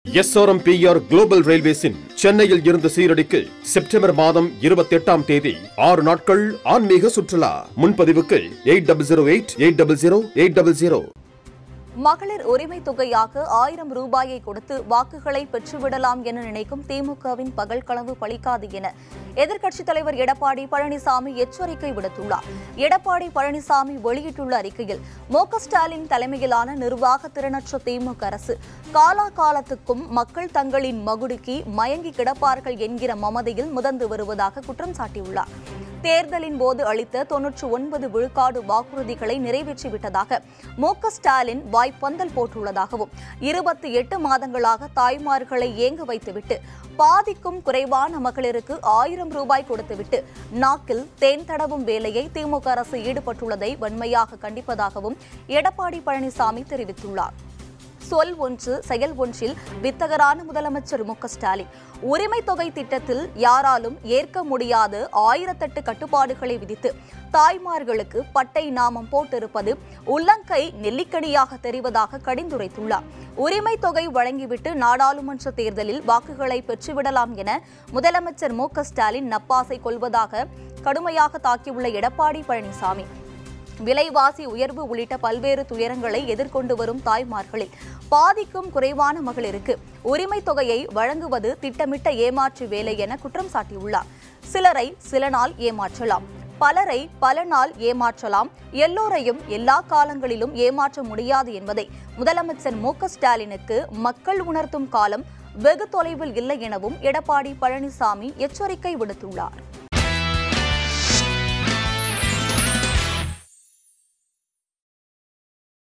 SRMPR global ரயில்வேஸின் சென்னையில் இருந்து சீரடிக்கு September மாதம் இருபத்தி எட்டாம் தேதி ஆறு நாட்கள் ஆன்மீக சுற்றுலா முன்பதிவுக்கு eight double zero eight eight double zero eight double zero மகளிர் உரிமை தொகையாக ஆயிரம் ரூபாயை கொடுத்து வாக்குகளை பெற்றுவிடலாம் என நினைக்கும் திமுகவின் பகல் கனவு பலிக்காது என எதிர்க்கட்சித் தலைவர் எடப்பாடி பழனிசாமி எச்சரிக்கை விடுத்துள்ளார் எடப்பாடி பழனிசாமி வெளியிட்டுள்ள அறிக்கையில் மு க ஸ்டாலின் தலைமையிலான நிர்வாக திறனற்ற திமுக அரசு காலாகாலத்துக்கும் மக்கள் தங்களின் மகுடுக்கி மயங்கி கிடப்பார்கள் என்கிற மமதையில் முதந்து வருவதாக குற்றம் சாட்டியுள்ளார் தேர்தலின் போது அளித்த தொன்னூற்று ஒன்பது விழுக்காடு வாக்குறுதிகளை நிறைவேற்றிவிட்டதாக மு க ஸ்டாலின் வாய்ப்பந்தல் போட்டுள்ளதாகவும் இருபத்தி எட்டு மாதங்களாக தாய்மார்களை ஏங்க வைத்துவிட்டு பாதிக்கும் குறைவான மகளிருக்கு ஆயிரம் ரூபாய் கொடுத்துவிட்டு நாக்கில் தேன் தடவும் வேலையை திமுக அரசு ஈடுபட்டுள்ளதை வன்மையாக கண்டிப்பதாகவும் எடப்பாடி பழனிசாமி தெரிவித்துள்ளார் சொல் ஒன்று செயல் ஒன்றில் வித்தகரான முதலமைச்சர் மு க ஸ்டாலின் உரிமை தொகை திட்டத்தில் யாராலும் ஏற்க முடியாத ஆயிரத்தெட்டு கட்டுப்பாடுகளை விதித்து தாய்மார்களுக்கு பட்டை நாமம் போட்டிருப்பது உள்ளங்கை நெல்லிக்கனியாக தெரிவதாக கடிந்துரைத்துள்ளார் உரிமை தொகை வழங்கிவிட்டு நாடாளுமன்ற தேர்தலில் வாக்குகளை பெற்றுவிடலாம் என முதலமைச்சர் மு க ஸ்டாலின் நப்பாசை கொள்வதாக கடுமையாக தாக்கியுள்ள எடப்பாடி பழனிசாமி விலைவாசி உயர்வு உள்ளிட்ட பல்வேறு துயரங்களை எதிர்கொண்டு வரும் தாய்மார்களில் பாதிக்கும் குறைவான மகளிருக்கு உரிமை தொகையை வழங்குவது திட்டமிட்ட ஏமாற்று வேலை என குற்றம் சாட்டியுள்ளார் சிலரை சில நாள் ஏமாற்றலாம் பலரை பல நாள் ஏமாற்றலாம் எல்லோரையும் எல்லா காலங்களிலும் ஏமாற்ற முடியாது என்பதை முதலமைச்சர் மு க ஸ்டாலினுக்கு மக்கள் உணர்த்தும் காலம் வெகு தொலைவில் இல்லை எனவும் எடப்பாடி பழனிசாமி எச்சரிக்கை விடுத்துள்ளார்